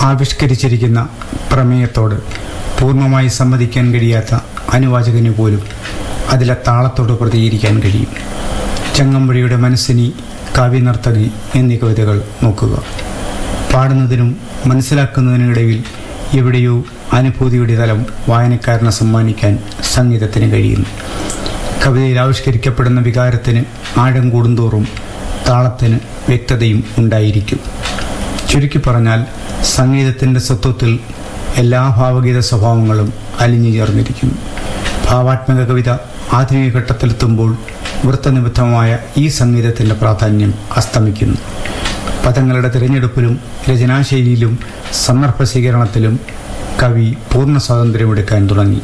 ആവിഷ്കരിച്ചിരിക്കുന്ന പ്രമേയത്തോട് പൂർണ്ണമായി സമ്മതിക്കാൻ കഴിയാത്ത അനുവാചകന് പോലും അതിലെ താളത്തോട് പ്രതികരിക്കാൻ കഴിയും ചങ്ങമ്പുഴയുടെ മനസ്സിനി കാവ്യനർത്തകി എന്നീ കവിതകൾ നോക്കുക പാടുന്നതിനും മനസ്സിലാക്കുന്നതിനിടയിൽ എവിടെയോ അനുഭൂതിയുടെ തലം വായനക്കാരനെ സമ്മാനിക്കാൻ സംഗീതത്തിന് കഴിയുന്നു കവിതയിൽ ആവിഷ്കരിക്കപ്പെടുന്ന വികാരത്തിന് ആഴം കൂടുന്തോറും താളത്തിന് വ്യക്തതയും ഉണ്ടായിരിക്കും ചുരുക്കി പറഞ്ഞാൽ സംഗീതത്തിൻ്റെ സ്വത്വത്തിൽ എല്ലാ ഭാവഗീത സ്വഭാവങ്ങളും അലിഞ്ഞു ചേർന്നിരിക്കുന്നു ഭാവാത്മക കവിത ആധുനിക ഘട്ടത്തിലെത്തുമ്പോൾ വൃത്തനിബദ്ധമായ ഈ സംഗീതത്തിൻ്റെ പ്രാധാന്യം അസ്തമിക്കുന്നു പദങ്ങളുടെ തിരഞ്ഞെടുപ്പിലും രചനാശൈലിയിലും സന്ദർഭ സ്വീകരണത്തിലും കവി പൂർണ്ണ സ്വാതന്ത്ര്യമെടുക്കാൻ തുടങ്ങി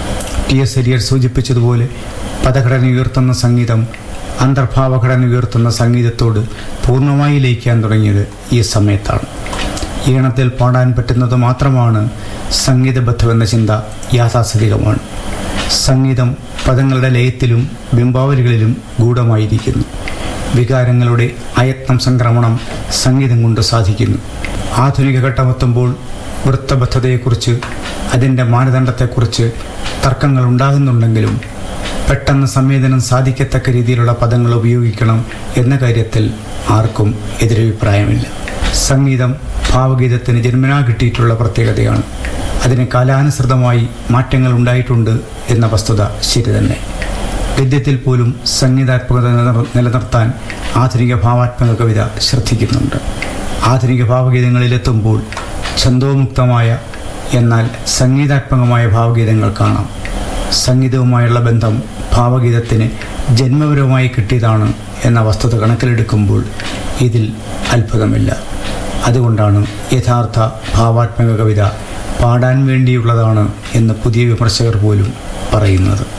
ടി എസ് എരിയർ സൂചിപ്പിച്ചതുപോലെ പദഘടന ഉയർത്തുന്ന സംഗീതം അന്തർഭാവഘടന ഉയർത്തുന്ന സംഗീതത്തോട് പൂർണ്ണമായി ലയിക്കാൻ തുടങ്ങിയത് ഈ സമയത്താണ് ഈണത്തിൽ പാടാൻ പറ്റുന്നത് മാത്രമാണ് സംഗീതബദ്ധമെന്ന ചിന്ത യാഥാസ്ഥിതികമാണ് സംഗീതം പദങ്ങളുടെ ലയത്തിലും ബിംബാവലികളിലും ഗൂഢമായിരിക്കുന്നു വികാരങ്ങളുടെ അയത്നം സംക്രമണം സംഗീതം കൊണ്ട് സാധിക്കുന്നു ആധുനിക ഘട്ടമെത്തുമ്പോൾ വൃത്തബദ്ധതയെക്കുറിച്ച് അതിൻ്റെ മാനദണ്ഡത്തെക്കുറിച്ച് തർക്കങ്ങൾ ഉണ്ടാകുന്നുണ്ടെങ്കിലും പെട്ടെന്ന് സംവേദനം സാധിക്കത്തക്ക രീതിയിലുള്ള പദങ്ങൾ ഉപയോഗിക്കണം എന്ന കാര്യത്തിൽ ആർക്കും എതിരഭിപ്രായമില്ല സംഗീതം ഭാവഗീതത്തിന് ജന്മനാ കിട്ടിയിട്ടുള്ള പ്രത്യേകതയാണ് അതിന് കാലാനുസൃതമായി മാറ്റങ്ങൾ ഉണ്ടായിട്ടുണ്ട് എന്ന വസ്തുത ശരി തന്നെ ഗദ്യത്തിൽ പോലും സംഗീതാത്മകത നിലനിർ- നിലനിർത്താൻ ആധുനിക ഭാവാത്മക കവിത ശ്രദ്ധിക്കുന്നുണ്ട് ആധുനിക ഭാവഗീതങ്ങളിലെത്തുമ്പോൾ ഛന്തോമുക്തമായ എന്നാൽ സംഗീതാത്മകമായ ഭാവഗീതങ്ങൾ കാണാം സംഗീതവുമായുള്ള ബന്ധം ഭാവഗീതത്തിന് ജന്മപരമായി കിട്ടിയതാണ് എന്ന വസ്തുത കണക്കിലെടുക്കുമ്പോൾ ഇതിൽ അത്ഭുതമില്ല അതുകൊണ്ടാണ് യഥാർത്ഥ ഭാവാത്മക കവിത പാടാൻ വേണ്ടിയുള്ളതാണ് എന്ന് പുതിയ വിമർശകർ പോലും പറയുന്നത്